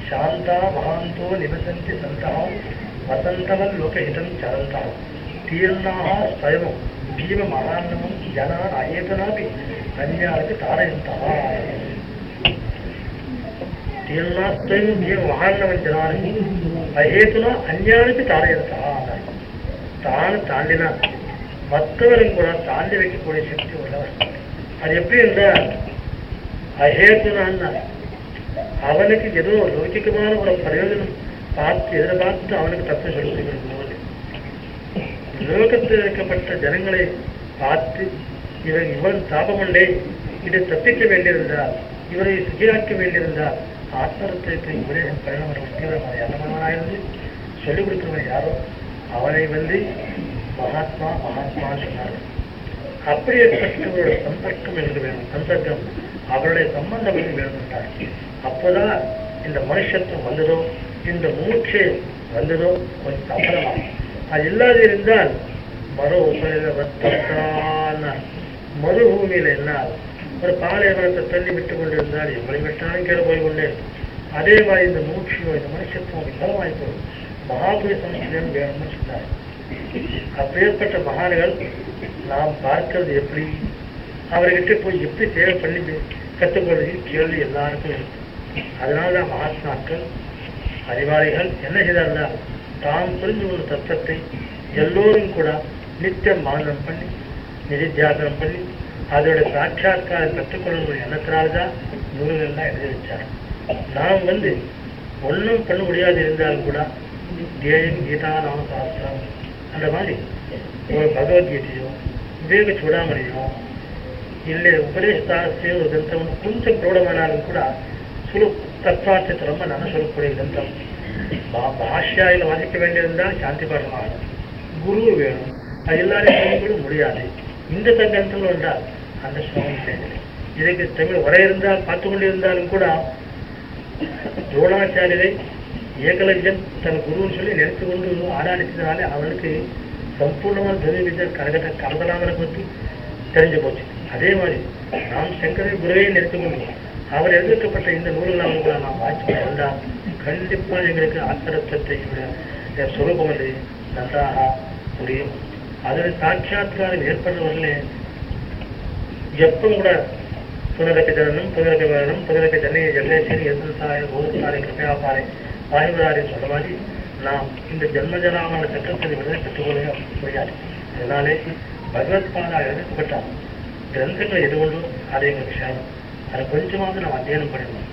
சாந்தா மகாந்தோ நிவசந்தி சந்தா வசந்தவன் லோகஹிதம் சரந்தா தீர்ணாக ஸ்வயமம் பீம மகான்னமம் ஜனான் அயேதனாபி அந்யாருக்கு தாரயந்தா தீர்ணாஸ்வயம் பீம மகான்னவன் ஜனானி அஹேதுனா அந்யாருக்கு தாரயந்தா தான் தாண்டினா மற்றவரும் கூட தாண்டி வைக்கக்கூடிய சக்தி உள்ளவர் அது எப்படி என்றால் அஹேதுனான்னா அவனுக்கு ஏதோ லௌகிகமான ஒரு பிரயோஜனம் பார்த்து எதிர்பார்த்து அவனுக்கு தத்துவம் சொல்லிக் கொடுக்கணும் போது லோகத்தில் இருக்கப்பட்ட ஜனங்களை பார்த்து இவன் இவன் தாபமண்டே இதை தப்பிக்க வேண்டியிருந்தால் இவரை சுகியாக்க வேண்டியிருந்தால் ஆத்மரத்திற்கு இவரே பயணம் தீவிரமான எண்ணமானாயிருந்து சொல்லிக் கொடுக்கிறவன் யாரோ அவனை வந்து மகாத்மா மகாத்மான்னு சொன்னார்கள் அப்படியேப்பட்டவரோட சம்பர்க்கம் என்று வேணும் சம்பர்க்கம் அவருடைய சம்பந்தம் என்று வேணும் என்றார் அப்போதான் இந்த மனுஷத்துவம் வந்ததோ இந்த மூச்சை வந்ததோ கொஞ்சம் சம்பளமாகும் அது இல்லாது இருந்தால் மறு வத்தான மறுபூமியில என்ன ஒரு பாலைவனத்தை தள்ளி விட்டு கொண்டிருந்தால் எவ்வளவு விட்டாலும் கீழே போய் கொண்டே இருக்கும். அதே மாதிரி இந்த மூச்சியோ இந்த மனுஷத்துவம் விபலமாய் போகும் மகாபுரி சம்ஸ்கிருதம் வேணும்னு சொன்னார் அப்பேற்பட்ட மகான்கள் நாம் பார்க்கிறது எப்படி அவர்கிட்ட போய் எப்படி சேவை பண்ணி கற்றுக்கொள்வது கேள்வி எல்லாருக்கும் இருக்கு அதனால தான் மகாத்மாக்கள் அறிவாளிகள் என்ன செய்தார்னா தாம் புரிந்து கொண்ட தத்துவத்தை எல்லோரும் கூட நித்தியம் மானம் பண்ணி நிதித்தியாசனம் பண்ணி அதோட சாட்சாத்காரம் கற்றுக்கொள்ளக்கூடிய எண்ணத்தினால்தான் நூல்கள்லாம் எழுதி வச்சார் நாம் வந்து ஒன்றும் பண்ண முடியாது இருந்தாலும் கூட தேயம் கீதா நாம சாஸ்திரம் அந்த மாதிரி ஒரு பகவத்கீதையோ விவேக சூடாமணியோ இல்லை உபதேசத்தாசிரியோ ஒரு கிரந்தம் கொஞ்சம் பிரௌಢமானாலும் கூட சுலு தத்வார்த்தத்தை ரொம்ப நல்லா சொல்லக்கூடிய கிரந்தம் பா- பாஷ்யாயில் வாசிக்க வேண்டியிருந்தால் சாந்தி பாடமாகும் குரு வேணும் அது எல்லாரையும் கூட முடியாது இந்த கிரந்தங்கள் என்றால் அந்த சுவாமி செய்யலை இதுக்கு தமிழ் வர இருந்தால் பார்த்து கொண்டிருந்தாலும் கூட துரோணாச்சாரியரை ஏகலஜன் தன் குருன்னு சொல்லி நினைத்து கொண்டு ஆராய்ச்சதுனாலே அவனுக்கு சம்பூர்ணமான தனி விஜய் கரகத கரதலாமனை பற்றி தெரிஞ்சு போச்சு அதே மாதிரி நாம் சங்கரை குருவை நினைத்து கொண்டு அவர் எழுதப்பட்ட இந்த நூல்கள் கூட நாம் வாய்ச்சி வந்தால் கண்டிப்பா எங்களுக்கு ஆத்திரத்தை சுரூபம் அது நன்றாக முடியும் அதில் சாட்சாத்காரம் ஏற்படுறவர்களே எப்பவும் கூட புனரப்பி ஜனனம் புனரப்பி மரணம் புனரப்பி ஜன்னை ஜன்னேஸ்வரி எதிர்த்தாரை ஓதுத்தாரை கிருப்பையாப்பாரை வாயுதாரை சொல்ல மாதிரி நாம் இந்த ஜன்ம ஜனாமான சக்கரத்தை விட கற்றுக்கொள்ள முடியாது அதனாலே பகவத் பாதா எழுதப்பட்டால் கிரந்தங்கள் எது கொண்டோ அது எங்களுக்கு சேரும் அதை கொஞ்சமாவது நாம் அத்தியனம் பண்ணிடணும்